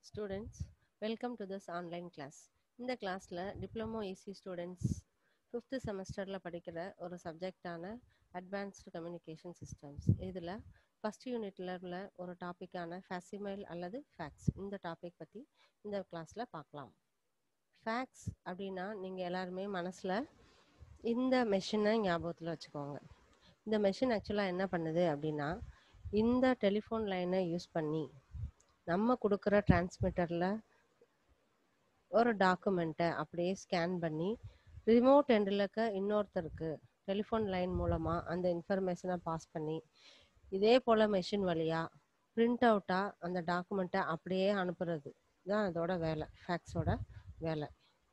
Students, welcome to this online class. இந்த கிளாஸில் diploma EC students fifth செமஸ்டரில் படிக்கிற ஒரு சப்ஜெக்டான அட்வான்ஸ்டு கம்யூனிகேஷன் சிஸ்டம்ஸ் இதில் ஃபஸ்ட் யூனிட்ல உள்ள ஒரு டாப்பிக்கான ஃபேசிமைல் அல்லது ஃபேக்ஸ் இந்த டாபிக் பற்றி இந்த கிளாஸில் பார்க்கலாம் ஃபேக்ஸ் அப்படின்னா நீங்கள் எல்லாருமே மனசில் இந்த மெஷினை ஞாபகத்தில் வச்சுக்கோங்க இந்த மெஷின் ஆக்சுவலாக என்ன பண்ணுது அப்படின்னா இந்த டெலிஃபோன் லைனை யூஸ் பண்ணி நம்ம கொடுக்குற டிரான்ஸ்மிட்டரில் ஒரு டாக்குமெண்ட்டை அப்படியே ஸ்கேன் பண்ணி ரிமோட் எண்டில் இருக்க இன்னொருத்தருக்கு டெலிஃபோன் லைன் மூலமாக அந்த இன்ஃபர்மேஷனை பாஸ் பண்ணி இதே போல் மெஷின் வழியாக பிரிண்ட் அவுட்டாக அந்த டாக்குமெண்ட்டை அப்படியே அனுப்புறது தான் அதோட வேலை ஃபேக்ஸோட வேலை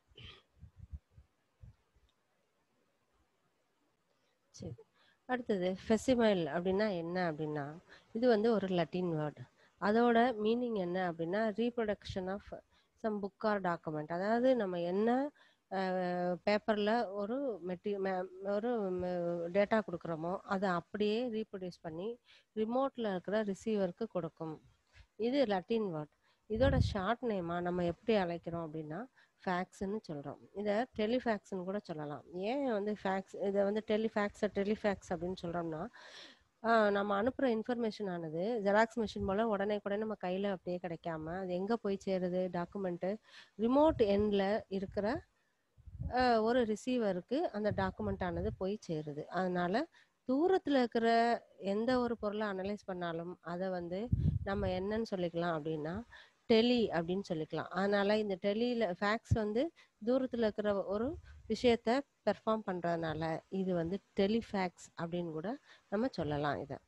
சரி அடுத்தது ஃபெசிமைல் அப்படின்னா என்ன அப்படின்னா இது வந்து ஒரு லட்டின் வேர்டு அதோட மீனிங் என்ன அப்படின்னா reproduction of some book or document அதாவது நம்ம என்ன பேப்பரில் ஒரு மெட்டி ஒரு டேட்டா கொடுக்குறோமோ அதை அப்படியே ரீப்ரொடியூஸ் பண்ணி ரிமோட்டில் இருக்கிற ரிசீவருக்கு கொடுக்கும் இது லட்டின் வேர்ட் இதோட ஷார்ட் நேமாக நம்ம எப்படி அழைக்கிறோம் அப்படின்னா ஃபேக்ஸ்ன்னு சொல்கிறோம் இதை டெலிஃபேக்ஸ்ன்னு கூட சொல்லலாம் ஏன் வந்து ஃபேக்ஸ் இதை வந்து டெலிஃபேக்ஸை டெலிஃபேக்ஸ் அப்படின்னு சொல்கிறோம்னா நம்ம அனுப்புகிற இன்ஃபர்மேஷன் ஆனது ஜெராக்ஸ் மிஷின் மூலம் உடனே கூட நம்ம கையில் அப்படியே கிடைக்காம அது எங்கே போய் சேருது டாக்குமெண்ட்டு ரிமோட் எண்டில் இருக்கிற ஒரு ரிசீவருக்கு அந்த டாக்குமெண்ட் ஆனது போய் சேருது அதனால தூரத்தில் இருக்கிற எந்த ஒரு பொருளை அனலைஸ் பண்ணாலும் அதை வந்து நம்ம என்னன்னு சொல்லிக்கலாம் அப்படின்னா டெலி அப்படின்னு சொல்லிக்கலாம் அதனால இந்த டெலியில் ஃபேக்ஸ் வந்து தூரத்தில் இருக்கிற ஒரு விஷயத்த பெர்ஃபார்ம் பண்ணுறதுனால இது வந்து டெலிஃபேக்ஸ் அப்படின்னு கூட நம்ம சொல்லலாம் இதை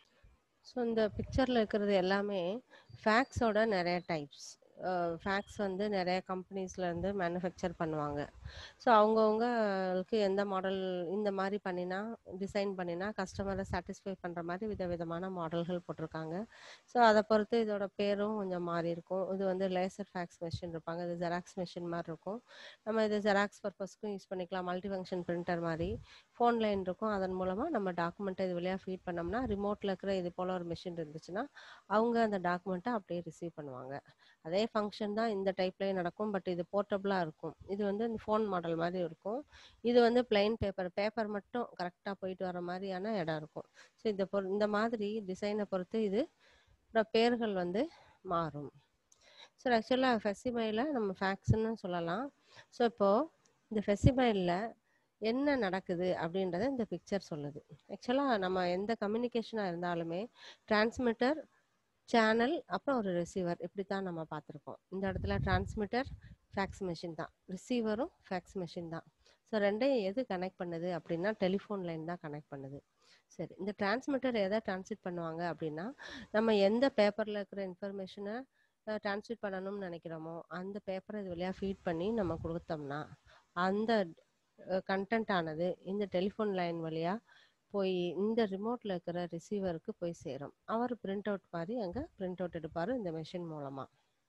ஸோ இந்த பிக்சரில் இருக்கிறது எல்லாமே ஃபேக்ஸோட நிறைய டைப்ஸ் ஃபேக்ஸ் வந்து நிறைய கம்பெனிஸ்லேருந்து மேனுஃபேக்சர் பண்ணுவாங்க ஸோ அவங்கவுங்களுக்கு எந்த மாடல் இந்த மாதிரி பண்ணினா டிசைன் பண்ணினா கஸ்டமரை சாட்டிஸ்ஃபை பண்ணுற மாதிரி விதவிதமான மாடல்கள் போட்டிருக்காங்க ஸோ அதை பொறுத்து இதோட பேரும் கொஞ்சம் மாறி இருக்கும் இது வந்து லேசர் ஃபேக்ஸ் மெஷின் இருப்பாங்க இது ஜெராக்ஸ் மெஷின் மாதிரி இருக்கும் நம்ம இது ஜெராக்ஸ் பர்பஸ்க்கும் யூஸ் பண்ணிக்கலாம் மல்டி ஃபங்க்ஷன் பிரிண்டர் மாதிரி ஃபோன் லைன் இருக்கும் அதன் மூலமாக நம்ம டாக்குமெண்ட்டை இது வழியாக ஃபீட் பண்ணோம்னா ரிமோட்டில் இருக்கிற இது போல் ஒரு மிஷின் இருந்துச்சுன்னா அவங்க அந்த டாக்குமெண்ட்டை அப்படியே ரிசீவ் பண்ணுவாங்க அதே ஃபங்க்ஷன் தான் இந்த டைப்லேயே நடக்கும் பட் இது போர்ட்டபுளாக இருக்கும் இது வந்து இந்த ஃபோன் மாடல் மாதிரி இருக்கும் இது வந்து பிளைன் பேப்பர் பேப்பர் மட்டும் கரெக்டாக போயிட்டு வர மாதிரியான இடம் இருக்கும் ஸோ இந்த பொ இந்த மாதிரி டிசைனை பொறுத்து இது பேர்கள் வந்து மாறும் ஸோ ஆக்சுவலாக ஃபெசிமைல நம்ம ஃபேக்ஸ்ன்னு சொல்லலாம் ஸோ இப்போது இந்த ஃபெசிமைலில் என்ன நடக்குது அப்படின்றத இந்த பிக்சர் சொல்லுது ஆக்சுவலாக நம்ம எந்த கம்யூனிகேஷனாக இருந்தாலுமே டிரான்ஸ்மிட்டர் சேனல் அப்புறம் ஒரு ரிசீவர் இப்படி தான் நம்ம பார்த்துருக்கோம் இந்த இடத்துல டிரான்ஸ்மிட்டர் ஃபேக்ஸ் மிஷின் தான் ரிசீவரும் ஃபேக்ஸ் மிஷின் தான் ஸோ ரெண்டையும் எது கனெக்ட் பண்ணுது அப்படின்னா டெலிஃபோன் லைன் தான் கனெக்ட் பண்ணுது சரி இந்த டிரான்ஸ்மிட்டர் எதை டிரான்ஸ்மிட் பண்ணுவாங்க அப்படின்னா நம்ம எந்த பேப்பரில் இருக்கிற இன்ஃபர்மேஷனை டிரான்ஸ்மிட் பண்ணணும்னு நினைக்கிறோமோ அந்த பேப்பரை இது வழியாக ஃபீட் பண்ணி நம்ம கொடுத்தோம்னா அந்த கண்டென்ட் ஆனது இந்த டெலிஃபோன் லைன் வழியாக போய் இந்த ரிமோட்டில் இருக்கிற ரிசீவருக்கு போய் சேரும் அவர் பிரிண்ட் அவுட் மாதிரி அங்கே பிரிண்ட் அவுட் எடுப்பார் இந்த மெஷின் மூலமாக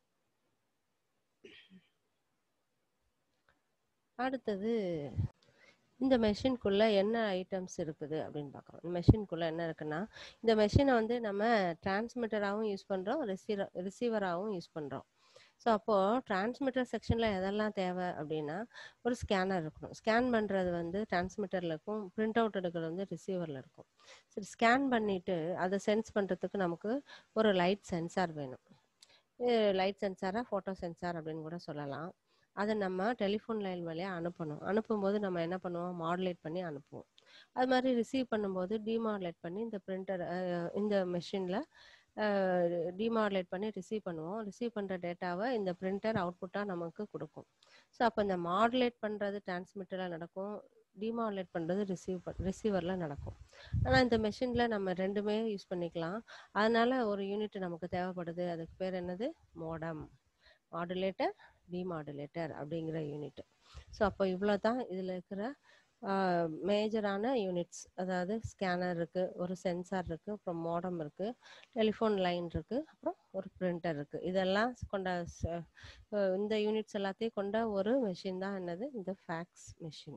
அடுத்தது இந்த மெஷின்குள்ளே என்ன ஐட்டம்ஸ் இருக்குது அப்படின்னு பார்க்குறோம் இந்த மெஷின்குள்ளே என்ன இருக்குன்னா இந்த மெஷினை வந்து நம்ம டிரான்ஸ்மிட்டராகவும் யூஸ் பண்ணுறோம் ரிசீவர் ரிசீவராகவும் யூஸ் பண்ணுறோம் ஸோ அப்போது டிரான்ஸ்மிட்டர் செக்ஷனில் எதெல்லாம் தேவை அப்படின்னா ஒரு ஸ்கேனர் இருக்கணும் ஸ்கேன் பண்ணுறது வந்து டிரான்ஸ்மிட்டரில் இருக்கும் பிரிண்ட் அவுட் எடுக்கிறது வந்து ரிசீவரில் இருக்கும் சரி ஸ்கேன் பண்ணிவிட்டு அதை சென்ஸ் பண்ணுறதுக்கு நமக்கு ஒரு லைட் சென்சார் வேணும் லைட் சென்சாராக ஃபோட்டோ சென்சார் அப்படின்னு கூட சொல்லலாம் அதை நம்ம டெலிஃபோன் லைன் வழியாக அனுப்பணும் அனுப்பும்போது நம்ம என்ன பண்ணுவோம் மாடுலேட் பண்ணி அனுப்புவோம் அது மாதிரி ரிசீவ் பண்ணும்போது டிமாடுலேட் பண்ணி இந்த பிரிண்டர் இந்த மெஷினில் டிமாடுலேட் பண்ணி ரிசீவ் பண்ணுவோம் ரிசீவ் பண்ணுற டேட்டாவை இந்த பிரிண்டர் அவுட்புட்டாக நமக்கு கொடுக்கும் ஸோ அப்போ இந்த மாடுலேட் பண்ணுறது டிரான்ஸ்மிட்டரில் நடக்கும் டிமாடுலேட் பண்ணுறது ரிசீவ் ரிசீவரில் நடக்கும் ஆனால் இந்த மெஷினில் நம்ம ரெண்டுமே யூஸ் பண்ணிக்கலாம் அதனால ஒரு யூனிட் நமக்கு தேவைப்படுது அதுக்கு பேர் என்னது மோடம் மாடுலேட்டர் டிமாடுலேட்டர் அப்படிங்கிற யூனிட் ஸோ அப்போ இவ்வளோ தான் இதில் இருக்கிற மேஜரான யூனிட்ஸ் அதாவது ஸ்கேனர் இருக்குது ஒரு சென்சார் இருக்குது அப்புறம் மோடம் இருக்குது டெலிஃபோன் லைன் இருக்குது அப்புறம் ஒரு பிரிண்டர் இருக்குது இதெல்லாம் கொண்ட இந்த யூனிட்ஸ் எல்லாத்தையும் கொண்ட ஒரு மெஷின் தான் என்னது இந்த ஃபேக்ஸ் மெஷின்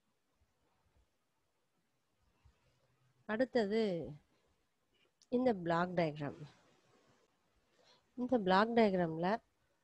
அடுத்தது இந்த பிளாக் டயக்ராம் இந்த பிளாக் டயக்ராமில்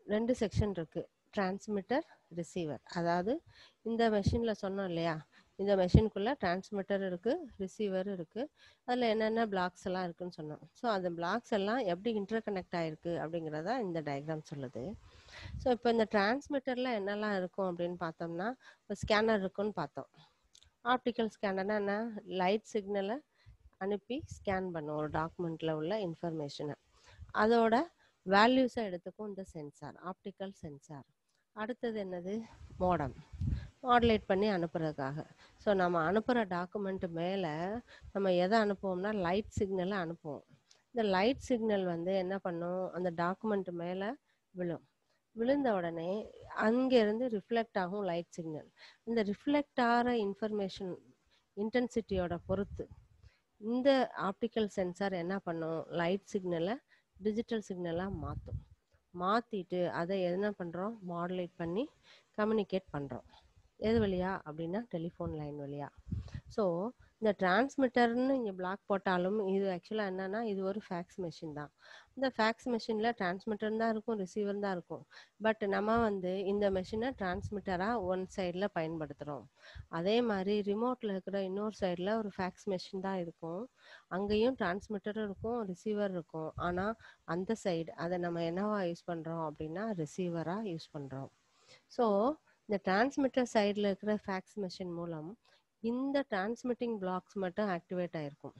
ரெண்டு செக்ஷன் இருக்கு டிரான்ஸ்மிட்டர் ரிசீவர் அதாவது இந்த மெஷினில் சொன்னோம் இல்லையா இந்த மெஷினுக்குள்ளே டிரான்ஸ்மிட்டர் இருக்குது ரிசீவர் இருக்குது அதில் என்னென்ன பிளாக்ஸ் எல்லாம் இருக்குன்னு சொன்னோம் ஸோ அந்த பிளாக்ஸ் எல்லாம் எப்படி இன்டர் கனெக்ட் ஆகிருக்கு அப்படிங்கிறத இந்த டயக்ராம் சொல்லுது ஸோ இப்போ இந்த டிரான்ஸ்மிட்டரில் என்னெல்லாம் இருக்கும் அப்படின்னு பார்த்தோம்னா இப்போ ஸ்கேனர் இருக்குன்னு பார்த்தோம் ஆப்டிக்கல் ஸ்கேனர்னா என்ன லைட் சிக்னலை அனுப்பி ஸ்கேன் பண்ணும் ஒரு டாக்குமெண்ட்டில் உள்ள இன்ஃபர்மேஷனை அதோட வேல்யூஸை எடுத்துக்கும் இந்த சென்சார் ஆப்டிக்கல் சென்சார் அடுத்தது என்னது மோடம் மாடுலேட் பண்ணி அனுப்புறதுக்காக ஸோ நம்ம அனுப்புகிற டாக்குமெண்ட் மேலே நம்ம எதை அனுப்புவோம்னா லைட் சிக்னலை அனுப்புவோம் இந்த லைட் சிக்னல் வந்து என்ன பண்ணும் அந்த டாக்குமெண்ட் மேலே விழும் விழுந்த உடனே அங்கேருந்து ரிஃப்ளெக்ட் ஆகும் லைட் சிக்னல் இந்த ரிஃப்ளெக்ட் ஆகிற இன்ஃபர்மேஷன் இன்டென்சிட்டியோட பொறுத்து இந்த ஆப்டிக்கல் சென்சார் என்ன பண்ணும் லைட் சிக்னலை டிஜிட்டல் சிக்னலாக மாற்றும் மாற்றிட்டு அதை என்ன பண்ணுறோம் மாடுலேட் பண்ணி கம்யூனிகேட் பண்ணுறோம் எது வழியா அப்படின்னா டெலிஃபோன் லைன் வழியா ஸோ இந்த டிரான்ஸ்மிட்டர்னு இங்கே பிளாக் போட்டாலும் இது ஆக்சுவலாக என்னன்னா இது ஒரு ஃபேக்ஸ் மெஷின் தான் இந்த ஃபேக்ஸ் மெஷினில் டிரான்ஸ்மிட்டர் தான் இருக்கும் ரிசீவர் தான் இருக்கும் பட் நம்ம வந்து இந்த மெஷினை டிரான்ஸ்மிட்டராக ஒன் சைடில் பயன்படுத்துகிறோம் அதே மாதிரி ரிமோட்டில் இருக்கிற இன்னொரு சைடில் ஒரு ஃபேக்ஸ் மெஷின் தான் இருக்கும் அங்கேயும் டிரான்ஸ்மிட்டரும் இருக்கும் ரிசீவர் இருக்கும் ஆனால் அந்த சைடு அதை நம்ம என்னவா யூஸ் பண்ணுறோம் அப்படின்னா ரிசீவராக யூஸ் பண்ணுறோம் ஸோ இந்த டிரான்ஸ்மிட்டர் சைடில் இருக்கிற ஃபேக்ஸ் மெஷின் மூலம் இந்த டிரான்ஸ்மிட்டிங் பிளாக்ஸ் மட்டும் ஆக்டிவேட் ஆகிருக்கும்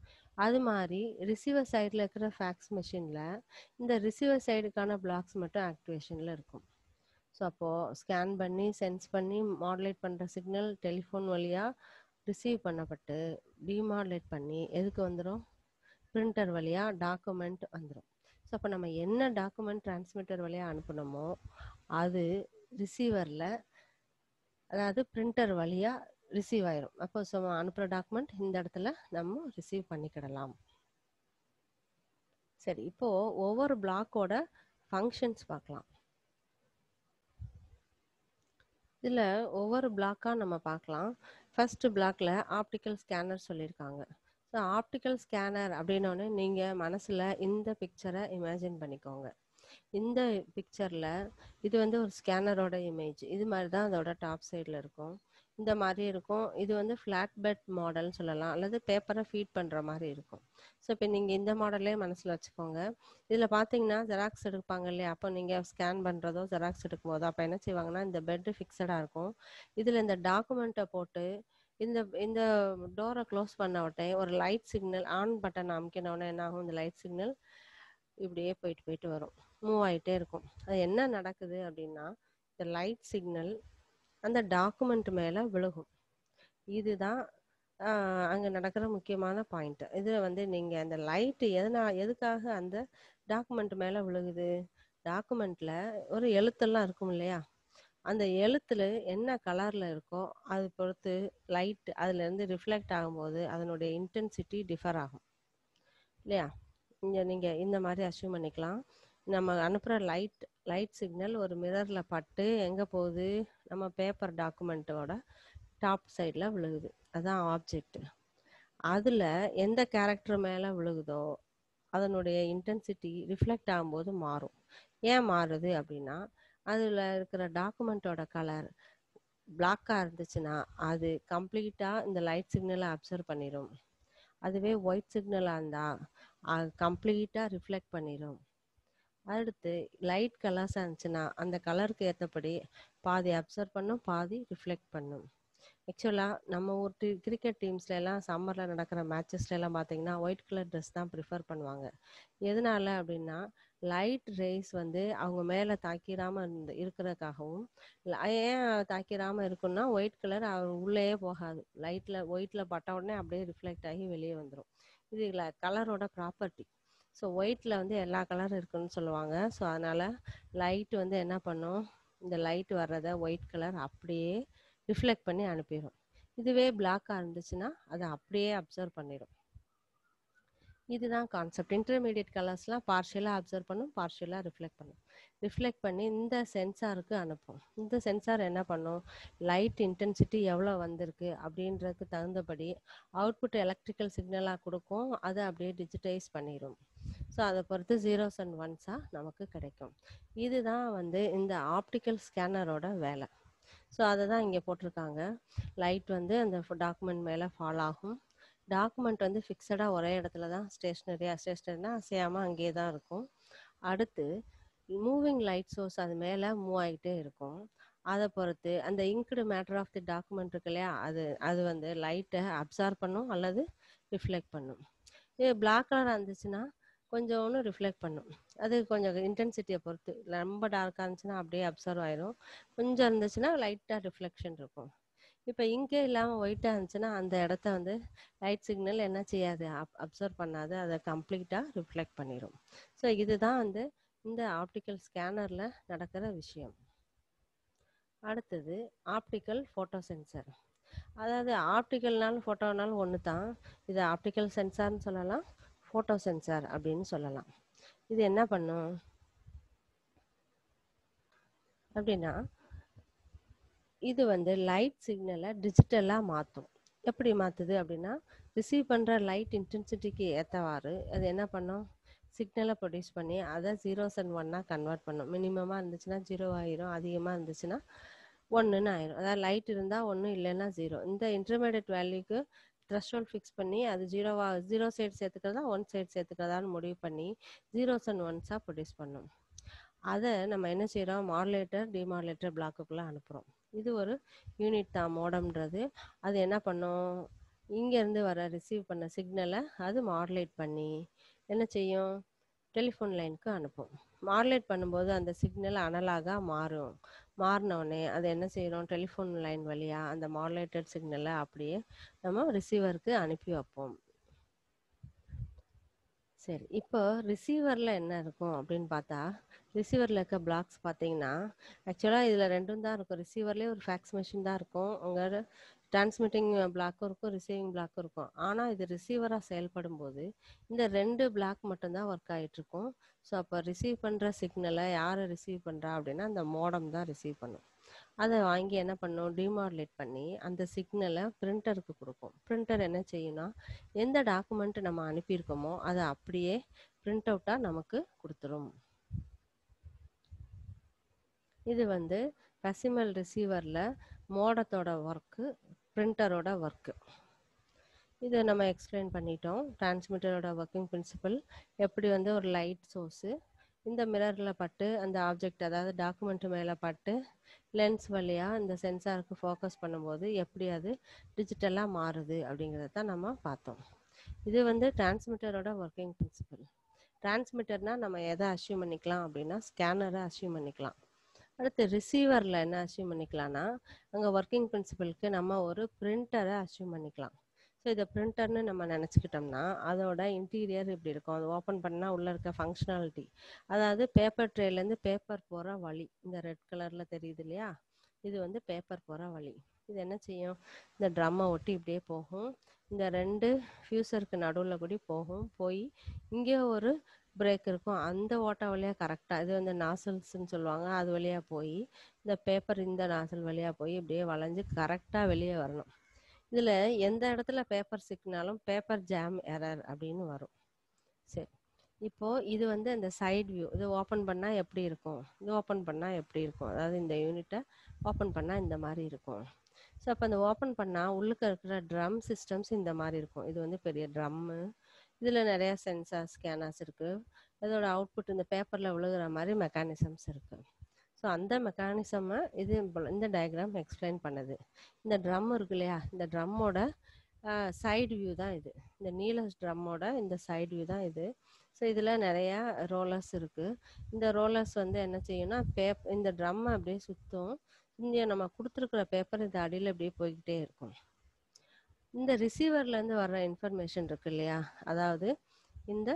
அது மாதிரி ரிசீவர் சைடில் இருக்கிற ஃபேக்ஸ் மெஷினில் இந்த ரிசீவர் சைடுக்கான பிளாக்ஸ் மட்டும் ஆக்டிவேஷனில் இருக்கும் ஸோ அப்போது ஸ்கேன் பண்ணி சென்ஸ் பண்ணி மாடுலேட் பண்ணுற சிக்னல் டெலிஃபோன் வழியாக ரிசீவ் பண்ணப்பட்டு டிமாடுலேட் பண்ணி எதுக்கு வந்துடும் பிரிண்டர் வழியாக டாக்குமெண்ட் வந்துடும் ஸோ அப்போ நம்ம என்ன டாக்குமெண்ட் டிரான்ஸ்மிட்டர் வழியாக அனுப்பணுமோ அது ரிசீவரில் அதாவது பிரிண்டர் வழியாக ரிசீவ் ஆயிரும் அப்போ ஸோ அனுப்புகிற டாக்குமெண்ட் இந்த இடத்துல நம்ம ரிசீவ் பண்ணிக்கிடலாம் சரி இப்போ ஒவ்வொரு பிளாக்கோட ஃபங்க்ஷன்ஸ் பார்க்கலாம் இதில் ஒவ்வொரு பிளாக்காக நம்ம பார்க்கலாம் ஃபர்ஸ்ட் பிளாக்ல ஆப்டிக்கல் ஸ்கேனர் சொல்லியிருக்காங்க ஸோ ஆப்டிக்கல் ஸ்கேனர் அப்படின்னோடனே நீங்கள் மனசில் இந்த பிக்சரை இமேஜின் பண்ணிக்கோங்க இந்த பிக்சரில் இது வந்து ஒரு ஸ்கேனரோட இமேஜ் இது மாதிரி தான் அதோட டாப் சைடில் இருக்கும் இந்த மாதிரி இருக்கும் இது வந்து ஃப்ளாட் பெட் மாடல்னு சொல்லலாம் அல்லது பேப்பரை ஃபீட் பண்ணுற மாதிரி இருக்கும் ஸோ இப்போ நீங்கள் இந்த மாடலே மனசில் வச்சுக்கோங்க இதில் பார்த்தீங்கன்னா ஜெராக்ஸ் எடுப்பாங்க இல்லையா அப்போ நீங்கள் ஸ்கேன் பண்ணுறதோ ஜெராக்ஸ் எடுக்கும் போதோ அப்போ என்ன செய்வாங்கன்னா இந்த பெட்டு ஃபிக்ஸடாக இருக்கும் இதில் இந்த டாக்குமெண்ட்டை போட்டு இந்த இந்த டோரை க்ளோஸ் பண்ண உடனே ஒரு லைட் சிக்னல் ஆன் பட்டன் அமுக்கின உடனே என்ன ஆகும் இந்த லைட் சிக்னல் இப்படியே போயிட்டு போயிட்டு வரும் மூவ் ஆகிட்டே இருக்கும் அது என்ன நடக்குது அப்படின்னா இந்த லைட் சிக்னல் அந்த டாக்குமெண்ட் மேலே விழுகும் இதுதான் அங்கே நடக்கிற முக்கியமான பாயிண்ட் இதில் வந்து நீங்கள் அந்த லைட்டு எதனா எதுக்காக அந்த டாக்குமெண்ட் மேலே விழுகுது டாக்குமெண்ட்டில் ஒரு எழுத்தெல்லாம் இருக்கும் இல்லையா அந்த எழுத்துல என்ன கலரில் இருக்கோ அது பொறுத்து லைட் அதுலேருந்து ரிஃப்ளெக்ட் ஆகும்போது அதனுடைய இன்டென்சிட்டி டிஃபர் ஆகும் இல்லையா இங்கே நீங்கள் இந்த மாதிரி அச்சீவ் பண்ணிக்கலாம் நம்ம அனுப்புகிற லைட் லைட் சிக்னல் ஒரு மிரரில் பட்டு எங்கே போகுது நம்ம பேப்பர் டாக்குமெண்ட்டோட டாப் சைடில் விழுகுது அதான் ஆப்ஜெக்ட் அதில் எந்த கேரக்டர் மேலே விழுகுதோ அதனுடைய இன்டென்சிட்டி ரிஃப்ளெக்ட் ஆகும்போது மாறும் ஏன் மாறுது அப்படின்னா அதில் இருக்கிற டாக்குமெண்ட்டோட கலர் பிளாக்காக இருந்துச்சுன்னா அது கம்ப்ளீட்டாக இந்த லைட் சிக்னலை அப்சர்வ் பண்ணிடும் அதுவே ஒயிட் சிக்னலாக இருந்தால் அது கம்ப்ளீட்டாக ரிஃப்ளெக்ட் பண்ணிடும் அடுத்து லைட் கலர்ஸாக இருந்துச்சுன்னா அந்த கலருக்கு ஏற்றபடி பாதி அப்சர்வ் பண்ணும் பாதி ரிஃப்ளெக்ட் பண்ணும் ஆக்சுவலாக நம்ம ஊர் டி கிரிக்கெட் டீம்ஸ்ல எல்லாம் சம்மரில் நடக்கிற மேட்சஸ்ல எல்லாம் பார்த்தீங்கன்னா ஒயிட் கலர் ட்ரெஸ் தான் ப்ரிஃபர் பண்ணுவாங்க எதனால அப்படின்னா லைட் ரேஸ் வந்து அவங்க மேலே தாக்கிராம இருந்து இருக்கிறதுக்காகவும் ஏன் தாக்கிராம இருக்குன்னா ஒயிட் கலர் உள்ளேயே போகாது லைட்டில் ஒயிட்டில் பட்ட உடனே அப்படியே ரிஃப்ளெக்ட் ஆகி வெளியே வந்துடும் இது கலரோட ப்ராப்பர்ட்டி ஸோ ஒயிட்டில் வந்து எல்லா கலரும் இருக்குன்னு சொல்லுவாங்க ஸோ அதனால் லைட் வந்து என்ன பண்ணும் இந்த லைட் வர்றதை ஒயிட் கலர் அப்படியே ரிஃப்ளெக்ட் பண்ணி அனுப்பிடும் இதுவே பிளாக்காக இருந்துச்சுன்னா அதை அப்படியே அப்சர்வ் பண்ணிடும் இதுதான் கான்செப்ட் இன்டர்மீடியட் கலர்ஸ்லாம் பார்ஷியலாக அப்சர்வ் பண்ணும் பார்ஷியலாக ரிஃப்ளெக்ட் பண்ணும் ரிஃப்ளெக்ட் பண்ணி இந்த சென்சாருக்கு அனுப்பும் இந்த சென்சார் என்ன பண்ணும் லைட் இன்டென்சிட்டி எவ்வளோ வந்திருக்கு அப்படின்றதுக்கு தகுந்தபடி அவுட்புட் எலக்ட்ரிக்கல் சிக்னலாக கொடுக்கும் அதை அப்படியே டிஜிட்டைஸ் பண்ணிடும் ஸோ அதை பொறுத்து ஜீரோஸ் அண்ட் ஒன்ஸாக நமக்கு கிடைக்கும் இதுதான் வந்து இந்த ஆப்டிக்கல் ஸ்கேனரோட வேலை ஸோ அதை தான் இங்கே போட்டிருக்காங்க லைட் வந்து அந்த டாக்குமெண்ட் மேலே ஃபால் ஆகும் டாக்குமெண்ட் வந்து ஃபிக்ஸடாக ஒரே இடத்துல தான் ஸ்டேஷ்னரியாக ஸ்டேஷ்னரினா அசையாமல் அங்கேயே தான் இருக்கும் அடுத்து மூவிங் லைட் சோர்ஸ் அது மேலே மூவ் ஆகிட்டே இருக்கும் அதை பொறுத்து அந்த inked matter of the document இருக்கு இல்லையா அது அது வந்து லைட்டை அப்சார்ப் பண்ணும் அல்லது ரிஃப்ளெக்ட் பண்ணும் இது பிளாக் கலராக இருந்துச்சுன்னா கொஞ்சோன்னு ரிஃப்ளெக்ட் பண்ணும் அது கொஞ்சம் இன்டென்சிட்டியை பொறுத்து ரொம்ப டார்க்காக இருந்துச்சுன்னா அப்படியே அப்சர்வ் ஆயிரும் கொஞ்சம் இருந்துச்சுன்னா லைட்டாக ரிஃப்ளெக்ஷன் இருக்கும் இப்போ இங்கே இல்லாமல் ஒயிட்டாக இருந்துச்சுன்னா அந்த இடத்த வந்து லைட் சிக்னல் என்ன செய்யாது அப் அப்சர்வ் பண்ணாது அதை கம்ப்ளீட்டாக ரிஃப்ளெக்ட் பண்ணிடும் ஸோ இதுதான் வந்து இந்த ஆப்டிக்கல் ஸ்கேனரில் நடக்கிற விஷயம் அடுத்தது ஆப்டிக்கல் ஃபோட்டோ சென்சர் அதாவது ஆப்டிக்கல்னாலும் ஃபோட்டோனாலும் ஒன்று தான் இது ஆப்டிக்கல் சென்சார்னு சொல்லலாம் ஃபோட்டோ சென்சார் அப்படின்னு சொல்லலாம் இது என்ன பண்ணும் அப்படின்னா இது வந்து லைட் சிக்னலை டிஜிட்டலாக மாற்றும் எப்படி மாற்றுது அப்படின்னா ரிசீவ் பண்ணுற லைட் இன்டென்சிட்டிக்கு ஏற்றவாறு அது என்ன பண்ணும் சிக்னலை ப்ரொடியூஸ் பண்ணி அதை ஜீரோஸ் அண்ட் ஒன்னாக கன்வெர்ட் பண்ணும் மினிமமாக இருந்துச்சுன்னா ஜீரோ ஆயிரும் அதிகமாக இருந்துச்சுன்னா ஒன்றுன்னு ஆயிரும் அதாவது லைட் இருந்தால் ஒன்று இல்லைன்னா ஜீரோ இந்த இன்டர்மீடியட் வேல்யூக்கு த்ரெஷ்ஹோல்ட் ஃபிக்ஸ் பண்ணி அது ஜீரோவா ஜீரோ சைடு சேர்த்துக்கிறதா ஒன் சைடு சேர்த்துக்கிறதான்னு முடிவு பண்ணி ஜீரோஸ் அண்ட் ஒன்ஸாக ப்ரொடியூஸ் பண்ணும் அதை நம்ம என்ன செய்கிறோம் மாடுலேட்டர் டிமாடுலேட்டர் பிளாக்குக்குள்ளே அனுப்புகிறோம் இது ஒரு யூனிட் தான் மோடம்ன்றது அது என்ன பண்ணும் இங்கேருந்து வர ரிசீவ் பண்ண சிக்னலை அது மாடுலேட் பண்ணி என்ன செய்யும் டெலிஃபோன் லைனுக்கு அனுப்பும் மாடுலேட் பண்ணும்போது அந்த சிக்னல் அனலாக மாறும் மாறினோடனே அது என்ன செய்கிறோம் டெலிஃபோன் லைன் வழியாக அந்த மாடுலேட்டட் சிக்னலை அப்படியே நம்ம ரிசீவருக்கு அனுப்பி வைப்போம் சரி இப்போ ரிசீவரில் என்ன இருக்கும் அப்படின்னு பார்த்தா ரிசீவரில் இருக்க பிளாக்ஸ் பார்த்தீங்கன்னா ஆக்சுவலாக இதில் ரெண்டும் தான் இருக்கும் ரிசீவர்லேயே ஒரு ஃபேக்ஸ் மிஷின் தான் இருக்கும் உங்களோட டிரான்ஸ்மிட்டிங் பிளாக்கும் இருக்கும் ரிசீவிங் பிளாக்கும் இருக்கும் ஆனால் இது ரிசீவராக செயல்படும் போது இந்த ரெண்டு பிளாக் மட்டும்தான் ஒர்க் ஆகிட்டு இருக்கும் ஸோ அப்போ ரிசீவ் பண்ணுற சிக்னலை யார் ரிசீவ் பண்ணுறா அப்படின்னா அந்த மோடம் தான் ரிசீவ் பண்ணும் அதை வாங்கி என்ன பண்ணும் டிமாடுலேட் பண்ணி அந்த சிக்னலை பிரிண்டருக்கு கொடுக்கும் பிரிண்டர் என்ன செய்யும்னா எந்த டாக்குமெண்ட் நம்ம அனுப்பியிருக்கோமோ அதை அப்படியே பிரிண்ட் அவுட்டாக நமக்கு கொடுத்துரும் இது வந்து பசிமல் ரிசீவரில் மோடத்தோட ஒர்க்கு பிரிண்டரோட ஒர்க்கு இதை நம்ம எக்ஸ்பிளைன் பண்ணிட்டோம் டிரான்ஸ்மிட்டரோட ஒர்க்கிங் பிரின்சிபல் எப்படி வந்து ஒரு லைட் சோர்ஸு இந்த மிரரில் பட்டு அந்த ஆப்ஜெக்ட் அதாவது டாக்குமெண்ட் மேலே பட்டு லென்ஸ் வழியாக இந்த சென்சாருக்கு ஃபோக்கஸ் பண்ணும்போது எப்படி அது டிஜிட்டலாக மாறுது அப்படிங்கிறத தான் நம்ம பார்த்தோம் இது வந்து டிரான்ஸ்மிட்டரோட ஒர்க்கிங் பிரின்சிபல் டிரான்ஸ்மிட்டர்னால் நம்ம எதை அஷ்யூம் பண்ணிக்கலாம் அப்படின்னா ஸ்கேனரை அஷ்யூம் பண்ணிக்கலாம் அடுத்து ரிசீவரில் என்ன அஷ்யூம் பண்ணிக்கலாம்னா அங்கே ஒர்க்கிங் பிரின்சிபலுக்கு நம்ம ஒரு பிரிண்டரை அஷ்யூம் பண்ணிக்கலாம் ஸோ இதை பிரிண்டர்னு நம்ம நினச்சிக்கிட்டோம்னா அதோட இன்டீரியர் இப்படி இருக்கும் அது ஓப்பன் பண்ணால் உள்ளே இருக்க ஃபங்க்ஷனாலிட்டி அதாவது பேப்பர் ட்ரேலேருந்து பேப்பர் போகிற வழி இந்த ரெட் கலரில் தெரியுது இல்லையா இது வந்து பேப்பர் போகிற வழி இது என்ன செய்யும் இந்த ட்ரம்மை ஒட்டி இப்படியே போகும் இந்த ரெண்டு ஃபியூசருக்கு நடுவில் கூடி போகும் போய் இங்கே ஒரு பிரேக் இருக்கும் அந்த ஓட்டை வழியாக கரெக்டாக இது வந்து நாசல்ஸ்ன்னு சொல்லுவாங்க அது வழியாக போய் இந்த பேப்பர் இந்த நாசல் வழியாக போய் இப்படியே வளைஞ்சு கரெக்டாக வெளியே வரணும் இதில் எந்த இடத்துல பேப்பர் சிக்கினாலும் பேப்பர் ஜாம் எரர் அப்படின்னு வரும் சரி இப்போது இது வந்து இந்த சைட் வியூ இது ஓப்பன் பண்ணால் எப்படி இருக்கும் இது ஓப்பன் பண்ணால் எப்படி இருக்கும் அதாவது இந்த யூனிட்டை ஓப்பன் பண்ணால் இந்த மாதிரி இருக்கும் ஸோ அப்போ அந்த ஓப்பன் பண்ணால் உள்ளுக்க இருக்கிற ட்ரம் சிஸ்டம்ஸ் இந்த மாதிரி இருக்கும் இது வந்து பெரிய ட்ரம்மு இதில் நிறைய சென்சார் ஸ்கேனர்ஸ் இருக்குது இதோட அவுட்புட் இந்த பேப்பரில் விழுகிற மாதிரி மெக்கானிசம்ஸ் இருக்குது ஸோ அந்த மெக்கானிசமை இது இந்த டயக்ராம் எக்ஸ்பிளைன் பண்ணுது இந்த ட்ரம் இருக்கு இல்லையா இந்த ட்ரம்மோட சைடு வியூ தான் இது இந்த நீல ட்ரம்மோட இந்த சைடு வியூ தான் இது ஸோ இதில் நிறையா ரோலர்ஸ் இருக்குது இந்த ரோலர்ஸ் வந்து என்ன செய்யும்னா பேப் இந்த ட்ரம்மை அப்படியே சுற்றும் இங்கே நம்ம கொடுத்துருக்குற பேப்பர் இந்த அடியில் அப்படியே போய்கிட்டே இருக்கும் இந்த ரிசீவர்லேருந்து வர்ற இன்ஃபர்மேஷன் இருக்கு இல்லையா அதாவது இந்த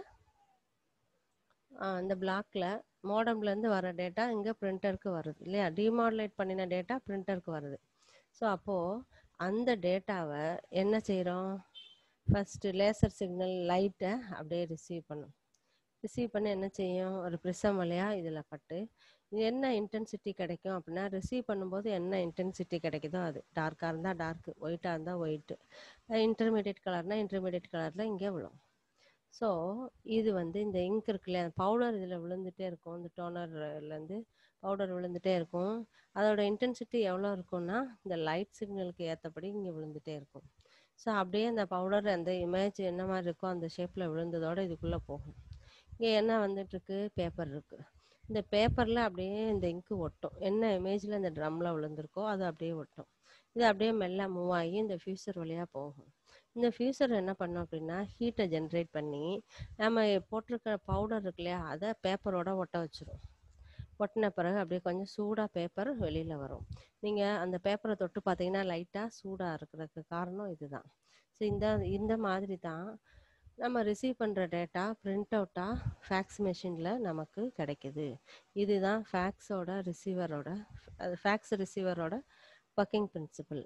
இந்த பிளாக்ல மோடம்லேருந்து வர டேட்டா இங்கே பிரிண்டருக்கு வருது இல்லையா டிமாடுலேட் பண்ணின டேட்டா பிரிண்டருக்கு வருது ஸோ அப்போது அந்த டேட்டாவை என்ன செய்கிறோம் ஃபஸ்ட்டு லேசர் சிக்னல் லைட்டை அப்படியே ரிசீவ் பண்ணும் ரிசீவ் பண்ணி என்ன செய்யும் ஒரு ப்ரிசம் வழியாக இதில் பட்டு இது என்ன இன்டென்சிட்டி கிடைக்கும் அப்படின்னா ரிசீவ் பண்ணும்போது என்ன இன்டென்சிட்டி கிடைக்குதோ அது டார்க்காக இருந்தால் டார்க்கு ஒயிட்டாக இருந்தால் ஒயிட்டு இன்டர்மீடியட் கலர்னால் இன்டர்மீடியட் கலரில் இங்கே விழும் ஸோ இது வந்து இந்த இங்க் இருக்குல்ல பவுடர் இதில் விழுந்துட்டே இருக்கும் இந்த டோனர்லேருந்து பவுடர் விழுந்துட்டே இருக்கும் அதோட இன்டென்சிட்டி எவ்வளோ இருக்கும்னா இந்த லைட் சிக்னலுக்கு ஏற்றபடி இங்கே விழுந்துட்டே இருக்கும் ஸோ அப்படியே அந்த பவுடர் அந்த இமேஜ் என்ன மாதிரி இருக்கோ அந்த ஷேப்பில் விழுந்ததோட இதுக்குள்ளே போகும் இங்கே என்ன வந்துட்டுருக்கு பேப்பர் இருக்குது இந்த பேப்பரில் அப்படியே இந்த இங்கு ஒட்டும் என்ன இமேஜில் இந்த ட்ரம்மில் விழுந்திருக்கோ அது அப்படியே ஒட்டும் இது அப்படியே மெல்ல மூவ் ஆகி இந்த ஃபியூசர் வழியாக போகும் இந்த ஃபியூசர் என்ன பண்ணும் அப்படின்னா ஹீட்டை ஜென்ரேட் பண்ணி நம்ம போட்டிருக்க பவுடர் இருக்கு இல்லையா அதை பேப்பரோட ஒட்ட வச்சிரும் ஒட்டின பிறகு அப்படியே கொஞ்சம் சூடாக பேப்பர் வெளியில் வரும் நீங்கள் அந்த பேப்பரை தொட்டு பார்த்தீங்கன்னா லைட்டாக சூடாக இருக்கிறதுக்கு காரணம் இதுதான் ஸோ இந்த இந்த மாதிரி தான் நம்ம ரிசீவ் பண்ணுற டேட்டா பிரிண்ட் அவுட்டாக ஃபேக்ஸ் மெஷினில் நமக்கு கிடைக்குது இதுதான் ஃபேக்ஸோட ரிசீவரோட அது ஃபேக்ஸ் ரிசீவரோட ஒர்க்கிங் பிரின்சிபல்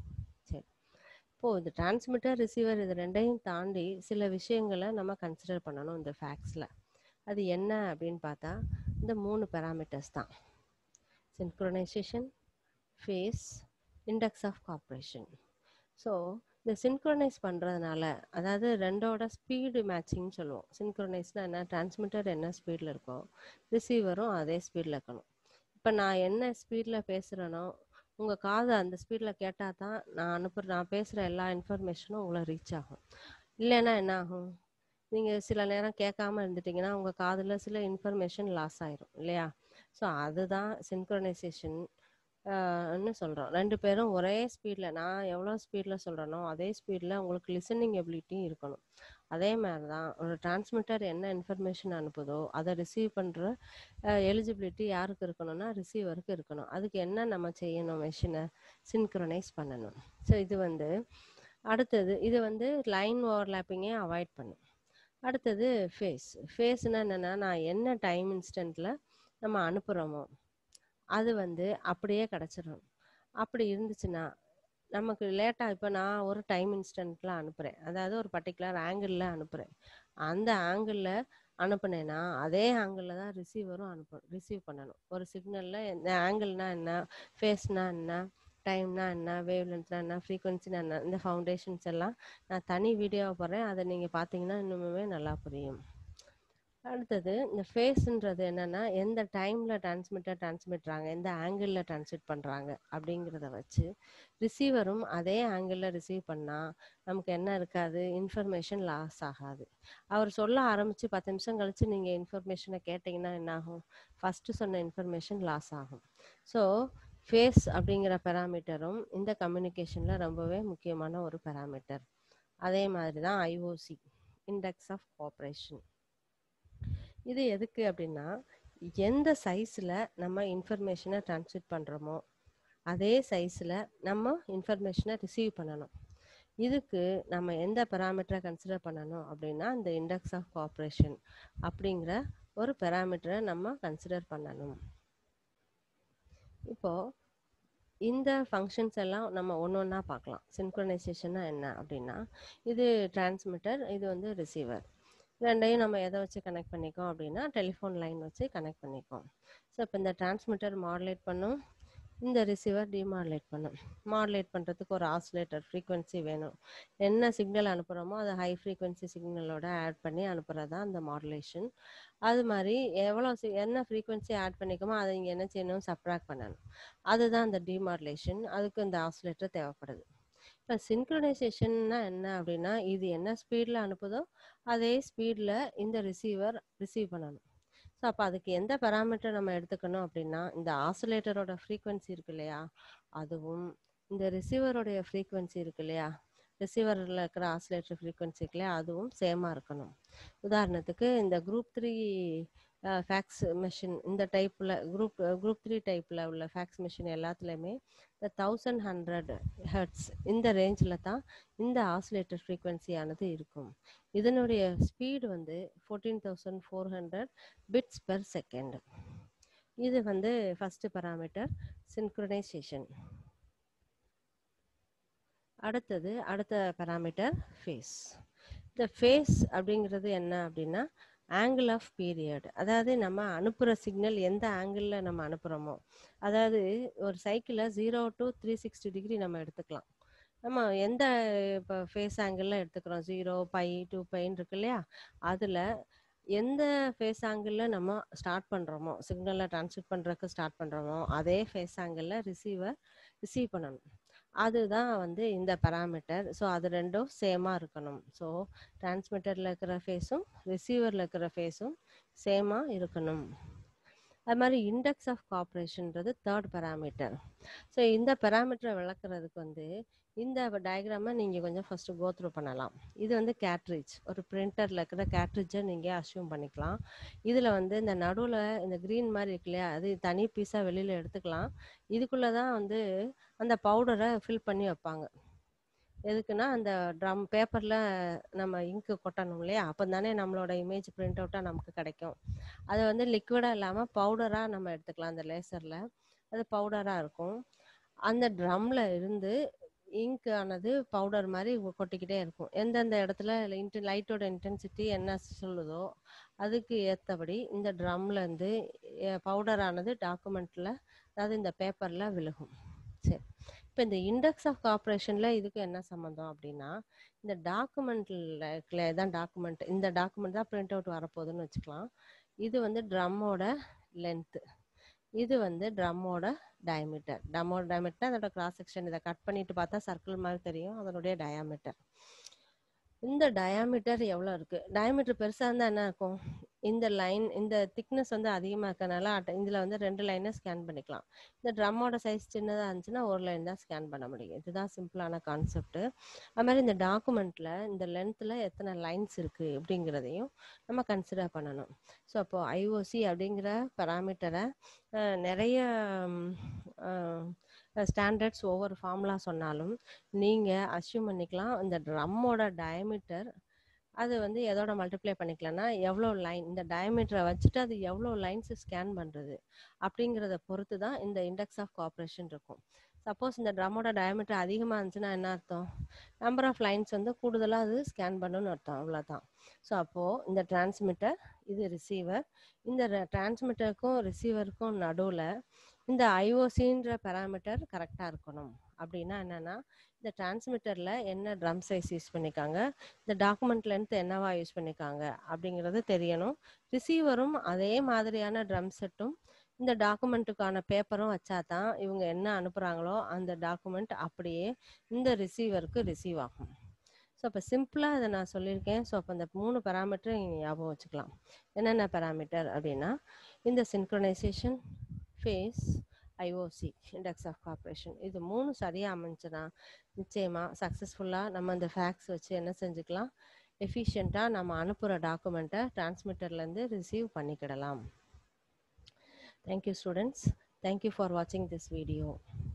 சரி இப்போது இது டிரான்ஸ்மிட்டர் ரிசீவர் இது ரெண்டையும் தாண்டி சில விஷயங்களை நம்ம கன்சிடர் பண்ணணும் இந்த ஃபேக்ஸில் அது என்ன அப்படின்னு பார்த்தா இந்த மூணு பேராமீட்டர்ஸ் தான் synchronisation phase index of cooperation so இந்த சின்க்ரோனைஸ் பண்ணுறதுனால அதாவது ரெண்டோட ஸ்பீடு மேட்சிங் சொல்லுவோம் சின்க்ரோனைஸ்னால் என்ன டிரான்ஸ்மிட்டர் என்ன ஸ்பீடில் இருக்கோ ரிசீவரும் அதே ஸ்பீடில் இருக்கணும் இப்போ நான் என்ன ஸ்பீடில் பேசுகிறேனோ உங்கள் காது அந்த ஸ்பீடில் கேட்டால் தான் நான் அனுப்புகிற நான் பேசுகிற எல்லா இன்ஃபர்மேஷனும் உங்களை ரீச் ஆகும் இல்லைன்னா என்ன ஆகும் நீங்கள் சில நேரம் கேட்காம இருந்துட்டிங்கன்னா உங்கள் காதில் சில இன்ஃபர்மேஷன் லாஸ் ஆயிரும் இல்லையா ஸோ அதுதான் சின்க்ரோனைசேஷன் ன்னு சொல்கிறோம் ரெண்டு பேரும் ஒரே ஸ்பீடில் நான் எவ்வளோ ஸ்பீடில் சொல்கிறேனோ அதே ஸ்பீடில் உங்களுக்கு லிசனிங் எபிலிட்டியும் இருக்கணும் அதே மாதிரி தான் ஒரு டிரான்ஸ்மிட்டர் என்ன இன்ஃபர்மேஷன் அனுப்புதோ அதை ரிசீவ் பண்ணுற எலிஜிபிலிட்டி யாருக்கு இருக்கணும்னா ரிசீவருக்கு இருக்கணும் அதுக்கு என்ன நம்ம செய்யணும் மெஷினை சின்க்ரனைஸ் பண்ணணும் ஸோ இது வந்து அடுத்தது இது வந்து லைன் ஓவர்லாப்பிங்கே அவாய்ட் பண்ணும் அடுத்தது ஃபேஸ் ஃபேஸ்னால் என்னென்னா நான் என்ன டைம் இன்ஸ்டண்ட்டில் நம்ம அனுப்புகிறோமோ அது வந்து அப்படியே கிடச்சிடும் அப்படி இருந்துச்சுன்னா நமக்கு லேட்டாக இப்போ நான் ஒரு டைம் இன்ஸ்டன்ட்டில் அனுப்புகிறேன் அதாவது ஒரு பர்டிகுலர் ஆங்கிளில் அனுப்புகிறேன் அந்த ஆங்கிளில் அனுப்புனேன்னா அதே ஆங்கிளில் தான் ரிசீவரும் அனுப்ப ரிசீவ் பண்ணணும் ஒரு சிக்னலில் இந்த ஆங்கிள்னா என்ன ஃபேஸ்னா என்ன டைம்னா என்ன வேவ் லென்த்னா என்ன ஃப்ரீக்வன்சினா என்ன இந்த ஃபவுண்டேஷன்ஸ் எல்லாம் நான் தனி வீடியோவை போடுறேன் அதை நீங்கள் பார்த்தீங்கன்னா இன்னுமே நல்லா புரியும் அடுத்தது இந்த ஃபேஸ்ன்றது என்னன்னா எந்த டைமில் டிரான்ஸ்மிட்டர் டிரான்ஸ்மிட்றாங்க எந்த ஆங்கிளில் டிரான்ஸ்மிட் பண்ணுறாங்க அப்படிங்கிறத வச்சு ரிசீவரும் அதே ஆங்கிளில் ரிசீவ் பண்ணால் நமக்கு என்ன இருக்காது இன்ஃபர்மேஷன் லாஸ் ஆகாது அவர் சொல்ல ஆரம்பித்து பத்து நிமிஷம் கழித்து நீங்கள் இன்ஃபர்மேஷனை கேட்டிங்கன்னா என்னாகும் ஃபஸ்ட்டு சொன்ன இன்ஃபர்மேஷன் லாஸ் ஆகும் ஸோ ஃபேஸ் அப்படிங்கிற பெராமீட்டரும் இந்த கம்யூனிகேஷனில் ரொம்பவே முக்கியமான ஒரு பெராமீட்டர் அதே மாதிரி தான் ஐஓசி இண்டெக்ஸ் ஆஃப் கோஆப்ரேஷன் இது எதுக்கு அப்படின்னா எந்த சைஸில் நம்ம இன்ஃபர்மேஷனை ட்ரான்ஸ்மிட் பண்ணுறோமோ அதே சைஸில் நம்ம இன்ஃபர்மேஷனை ரிசீவ் பண்ணணும் இதுக்கு நம்ம எந்த பெராமீட்டரை கன்சிடர் பண்ணணும் அப்படின்னா இந்த இண்டெக்ஸ் ஆஃப் கோஆப்ரேஷன் அப்படிங்கிற ஒரு பெராமீட்டரை நம்ம கன்சிடர் பண்ணணும் இப்போது இந்த ஃபங்க்ஷன்ஸ் எல்லாம் நம்ம ஒன்று ஒன்றா பார்க்கலாம் சின்க்ரனைசேஷன்னா என்ன அப்படின்னா இது டிரான்ஸ்மிட்டர் இது வந்து ரிசீவர் ரெண்டையும் நம்ம எதை வச்சு கனெக்ட் பண்ணிக்கோம் அப்படின்னா டெலிஃபோன் லைன் வச்சு கனெக்ட் பண்ணிக்கோம் ஸோ இப்போ இந்த டிரான்ஸ்மிட்டர் மாடுலேட் பண்ணும் இந்த ரிசீவர் டிமாடுலேட் பண்ணும் மாடுலேட் பண்ணுறதுக்கு ஒரு ஆசிலேட்டர் ஃப்ரீக்வன்சி வேணும் என்ன சிக்னல் அனுப்புகிறோமோ அதை ஹை ஃப்ரீக்வன்சி சிக்னலோட ஆட் பண்ணி அனுப்புகிறது தான் அந்த மாடுலேஷன் அது மாதிரி எவ்வளோ சி என்ன ஃப்ரீக்வன்சி ஆட் பண்ணிக்கோமோ அதை இங்கே என்ன செய்யணும் சப்ராக்ட் பண்ணணும் அதுதான் இந்த டிமாடுலேஷன் அதுக்கு இந்த ஆசிலேட்டர் தேவைப்படுது இப்போ சின்க்ரனைசேஷன்னா என்ன அப்படின்னா இது என்ன ஸ்பீடில் அனுப்புதோ அதே ஸ்பீடில் இந்த ரிசீவர் ரிசீவ் பண்ணணும் ஸோ அப்போ அதுக்கு எந்த பெராமீட்டர் நம்ம எடுத்துக்கணும் அப்படின்னா இந்த ஆசிலேட்டரோட ஃப்ரீக்வன்சி இருக்கு இல்லையா அதுவும் இந்த ரிசீவருடைய ஃப்ரீக்வன்சி இருக்கு இல்லையா ரிசீவரில் இருக்கிற ஆசிலேட்டர் ஃப்ரீக்வன்சி இருக்கு இல்லையா அதுவும் சேமாக இருக்கணும் உதாரணத்துக்கு இந்த குரூப் த்ரீ ஃபேக்ஸ் மிஷின் இந்த டைப்பில் குரூப் குரூப் த்ரீ டைப்பில் உள்ள ஃபேக்ஸ் மிஷின் எல்லாத்துலேயுமே இந்த தௌசண்ட் ஹண்ட்ரட் ஹெர்ட்ஸ் இந்த ரேஞ்சில் தான் இந்த ஆசிலேட்டர் ஃப்ரீக்வன்சியானது இருக்கும் இதனுடைய ஸ்பீடு வந்து fourteen thousand four hundred bits per second இது வந்து ஃபஸ்ட்டு பராமீட்டர் சின்க்ரனைசேஷன் அடுத்தது அடுத்த பேராமீட்டர் ஃபேஸ் இந்த ஃபேஸ் அப்படிங்கிறது என்ன அப்படின்னா ஆங்கிள் ஆஃப் பீரியட் அதாவது நம்ம அனுப்புகிற சிக்னல் எந்த ஆங்கிளில் நம்ம அனுப்புகிறோமோ அதாவது ஒரு சைக்கிளில் zero to three sixty degree நம்ம எடுத்துக்கலாம் நம்ம எந்த இப்போ ஃபேஸ் ஆங்கிளில் எடுத்துக்கிறோம் ஜீரோ பை டூ பைன்னு இருக்கு இல்லையா அதில் எந்த ஃபேஸ் ஆங்கிளில் நம்ம ஸ்டார்ட் பண்ணுறோமோ சிக்னலை ட்ரான்ஸ்மிட் பண்ணுறதுக்கு ஸ்டார்ட் பண்ணுறோமோ அதே ஃபேஸ் ஆங்கிளில் ரிசீவர் ரிசீவ் பண்ணணும் அதுதான் வந்து இந்த பராமீட்டர் ஸோ அது ரெண்டும் சேமாக இருக்கணும் ஸோ டிரான்ஸ்மிட்டரில் இருக்கிற ஃபேஸும் ரிசீவரில் இருக்கிற ஃபேஸும் சேமாக இருக்கணும் அது மாதிரி இண்டெக்ஸ் ஆஃப் காப்ரேஷன்றது தேர்ட் பேராமீட்டர் ஸோ இந்த பேராமீட்டரை விளக்குறதுக்கு வந்து இந்த டயக்ராமை நீங்கள் கொஞ்சம் ஃபஸ்ட்டு கோத்ரூ பண்ணலாம் இது வந்து கேட்ரிட்ஜ் ஒரு பிரிண்டரில் இருக்கிற கேட்ரிட்ஜை நீங்கள் அசியூம் பண்ணிக்கலாம் இதில் வந்து இந்த நடுவில் இந்த க்ரீன் மாதிரி இருக்கு இல்லையா அது தனி பீஸாக வெளியில் எடுத்துக்கலாம் இதுக்குள்ளே தான் வந்து அந்த பவுடரை ஃபில் பண்ணி வைப்பாங்க எதுக்குன்னா அந்த ட்ரம் பேப்பரில் நம்ம இங்கு கொட்டணும் இல்லையா அப்போ தானே நம்மளோட இமேஜ் பிரிண்ட் அவுட்டாக நமக்கு கிடைக்கும் அது வந்து லிக்விடாக இல்லாமல் பவுடராக நம்ம எடுத்துக்கலாம் அந்த லேசரில் அது பவுடராக இருக்கும் அந்த ட்ரம்மில் இருந்து இங்க் ஆனது பவுடர் மாதிரி கொட்டிக்கிட்டே இருக்கும் எந்தெந்த இடத்துல இன்ட்டு லைட்டோட இன்டென்சிட்டி என்ன சொல்லுதோ அதுக்கு ஏற்றபடி இந்த ட்ரம்லேருந்து பவுடர் ஆனது டாக்குமெண்ட்டில் அதாவது இந்த பேப்பரில் விழுகும் சரி இப்போ இந்த இண்டெக்ஸ் ஆஃப் கார்பரேஷனில் இதுக்கு என்ன சம்மந்தம் அப்படின்னா இந்த டாக்குமெண்ட்டில் தான் டாக்குமெண்ட் இந்த டாக்குமெண்ட் தான் பிரிண்ட் அவுட் வரப்போகுதுன்னு வச்சுக்கலாம் இது வந்து ட்ரம்மோட லென்த்து இது வந்து ட்ரம்மோட டயமீட்டர் ட்ரம்மோட டயமீட்டர் அதோட கிராஸ் செக்ஷன் இதை கட் பண்ணிட்டு பார்த்தா சர்க்கிள் மாதிரி தெரியும் அதனுடைய டயாமீட்டர் இந்த டயாமீட்டர் எவ்வளோ இருக்குது டயாமீட்டர் பெருசாக இருந்தால் என்ன இருக்கும் இந்த லைன் இந்த திக்னஸ் வந்து அதிகமாக இருக்கனால இதில் வந்து ரெண்டு லைனை ஸ்கேன் பண்ணிக்கலாம் இந்த ட்ரம்மோட சைஸ் சின்னதாக இருந்துச்சுன்னா ஒரு லைன் தான் ஸ்கேன் பண்ண முடியும் இதுதான் சிம்பிளான கான்செப்ட் அது மாதிரி இந்த டாக்குமெண்ட்டில் இந்த லென்த்தில் எத்தனை லைன்ஸ் இருக்குது அப்படிங்கிறதையும் நம்ம கன்சிடர் பண்ணணும் ஸோ அப்போது ஐஓசி அப்படிங்கிற பராமீட்டரை நிறைய ஸ்டாண்டர்ட்ஸ் ஒவ்வொரு ஃபார்முலா சொன்னாலும் நீங்கள் அசியூம் பண்ணிக்கலாம் இந்த ட்ரம்மோட டயமீட்டர் அது வந்து எதோட மல்டிப்ளை பண்ணிக்கலாம்னா எவ்வளோ லைன் இந்த டயமீட்டரை வச்சுட்டு அது எவ்வளோ லைன்ஸ் ஸ்கேன் பண்ணுறது அப்படிங்கிறத பொறுத்து தான் இந்த இண்டெக்ஸ் ஆஃப் காப்ரேஷன் இருக்கும் சப்போஸ் இந்த ட்ரம்மோட டயமீட்டர் அதிகமாக இருந்துச்சுன்னா என்ன அர்த்தம் நம்பர் ஆஃப் லைன்ஸ் வந்து கூடுதலாக அது ஸ்கேன் பண்ணணும்னு அர்த்தம் அவ்வளோதான் ஸோ அப்போது இந்த டிரான்ஸ்மிட்டர் இது ரிசீவர் இந்த டிரான்ஸ்மிட்டருக்கும் ரிசீவருக்கும் நடுவில் இந்த ஐஓசின்ற பேராமீட்டர் கரெக்டாக இருக்கணும் அப்படின்னா என்னென்னா இந்த டிரான்ஸ்மிட்டரில் என்ன ட்ரம் சைஸ் யூஸ் பண்ணியிருக்காங்க இந்த டாக்குமெண்ட் லென்த் என்னவா யூஸ் பண்ணியிருக்காங்க அப்படிங்கிறது தெரியணும் ரிசீவரும் அதே மாதிரியான ட்ரம் செட்டும் இந்த டாக்குமெண்ட்டுக்கான பேப்பரும் வச்சா தான் இவங்க என்ன அனுப்புகிறாங்களோ அந்த டாக்குமெண்ட் அப்படியே இந்த ரிசீவருக்கு ரிசீவ் ஆகும் ஸோ அப்போ சிம்பிளாக இதை நான் சொல்லியிருக்கேன் ஸோ அப்போ இந்த மூணு பேராமீட்டர் நீங்கள் ஞாபகம் வச்சுக்கலாம் என்னென்ன பேராமீட்டர் அப்படின்னா இந்த synchronisation phase IOC index of cooperation இது மூணு சரியாக அமைஞ்சுன்னா நிச்சயமாக சக்ஸஸ்ஃபுல்லாக நம்ம அந்த ஃபேக்ஸ் வச்சு என்ன செஞ்சுக்கலாம் எஃபிஷியண்ட்டாக நம்ம அனுப்புகிற டாக்குமெண்ட்டை டிரான்ஸ்மிட்டர்லேருந்து ரிசீவ் பண்ணிக்கிடலாம் தேங்க்யூ ஸ்டூடெண்ட்ஸ் தேங்க்யூ ஃபார் வாட்சிங் திஸ் வீடியோ